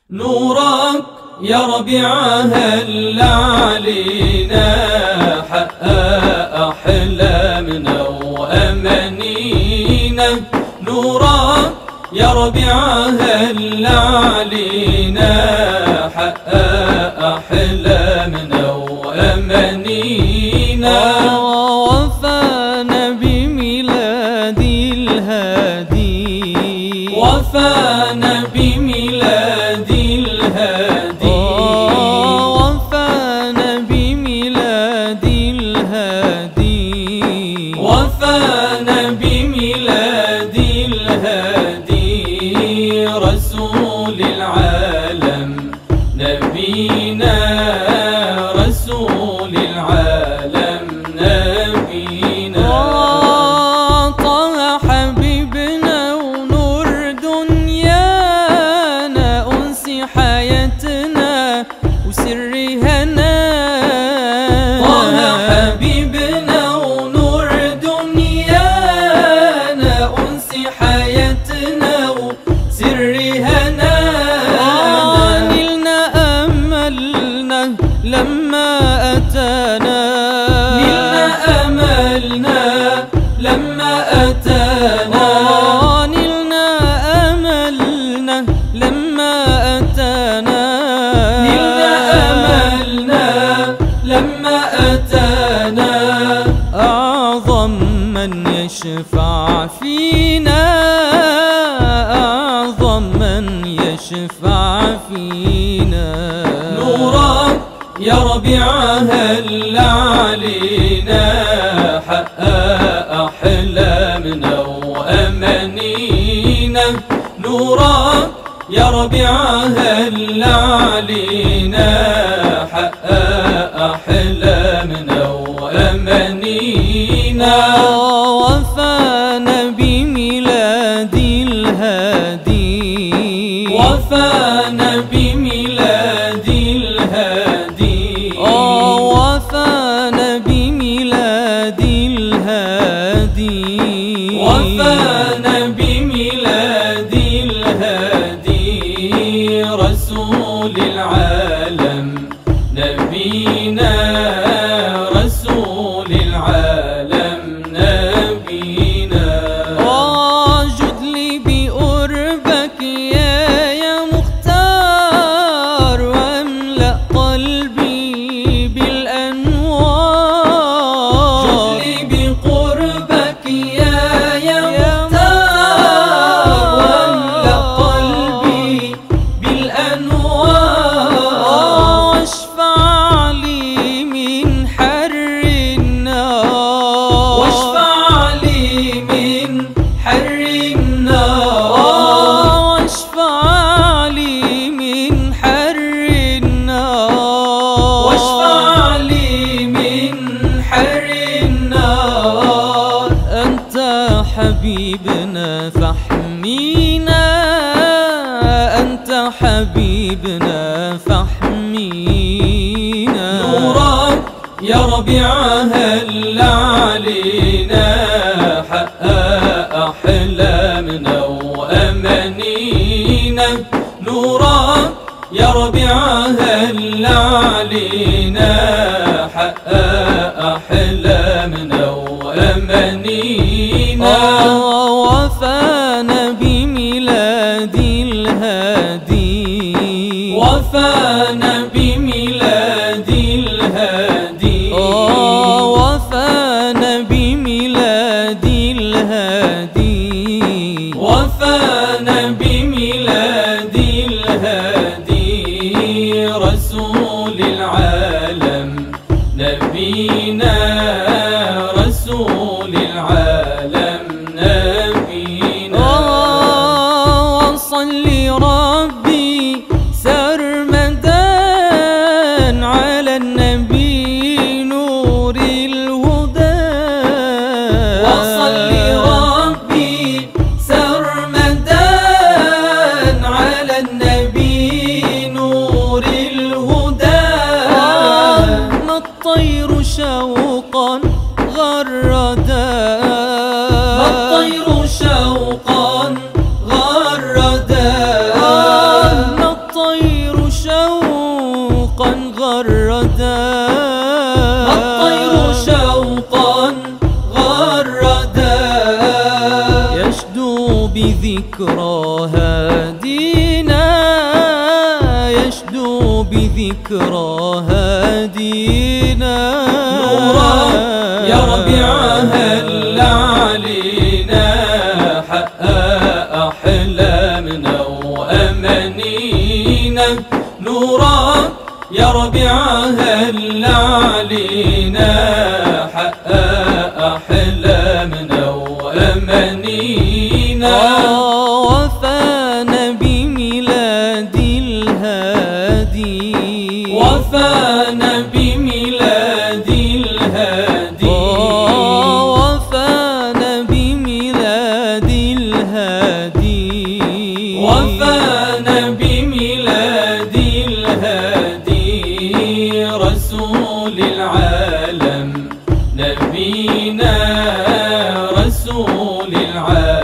نورك يا ربيع هل علينا حقق أحلامنا وأمانينا نورك يا ربيع هل علينا حقق أحلامنا وأمانينا وفانا بميلاد الهادي وفانا بميلاد الهادي وفانا بميلاد الهادي وفانا بميلاد الهادي رسول العالم نبينا رسول العالم نبينا طه حبيبنا ونور دنيانا أنس حياتنا وسر هنا طه حبيبنا ونور دنيانا أنس حياتنا وسر هنا نلنا أملنا لما أتانا نلنا أملنا لما أتانا نلنا أملنا لما أتانا نلنا أملنا لما أتانا أعظم من يشفع فينا أعظم من يشفع فينا نورك يا ربيع هل علينا حقق أحلامنا وأمانينا نورك يا ربيع هل علينا حقق أحلامنا وأمانينا وفانا بميلاد الهادي وفانا بميلاد الهادي وفانا بميلاد الهادي وفانا بميلاد الهادي رسول العالم نبينا رسول العالم نبينا واجد لي بقربك يا يا مختار واملأ قلبي بالأنوار جدلي بقربك يا يا مختار واملأ قلبي بالأنوار واشفع لي من حر النار واشفع لي من حر النار واشفع لي من حر النار واشفع لي من حر النار أنت حبيبنا فاحمينا أنت حبيبنا فاحمينا نورك يا ربيع هل علينا حقق أحلامنا وأمانينا نورك يا ربيع هل علينا حقق أحلامنا وأمانينا وفانا بميلاد الهادي وفانا بميلاد الهادي وفانا بميلاد الهادي وفانا بميلاد الهادي رسول العالم نبينا رسول العالم نبينا وصل ربي سرمدا على النبي نور الهدى وصل ربي سرمدا على النبي نور الهدى ما الطير شوقا غردا ما الطير شوقا غردا بذكرى هادينا يشدو بذكرى هادينا نورا يا ربيع هل علينا حقق أحلامنا وأمانينا نورا يا ربيع هل علينا حقق أحلامنا وأمانينا وفانا بميلاد الهادي وفانا بميلاد الهادي وفانا بميلاد الهادي وفانا بميلاد الهادي رسول العالم نبينا رسول العالم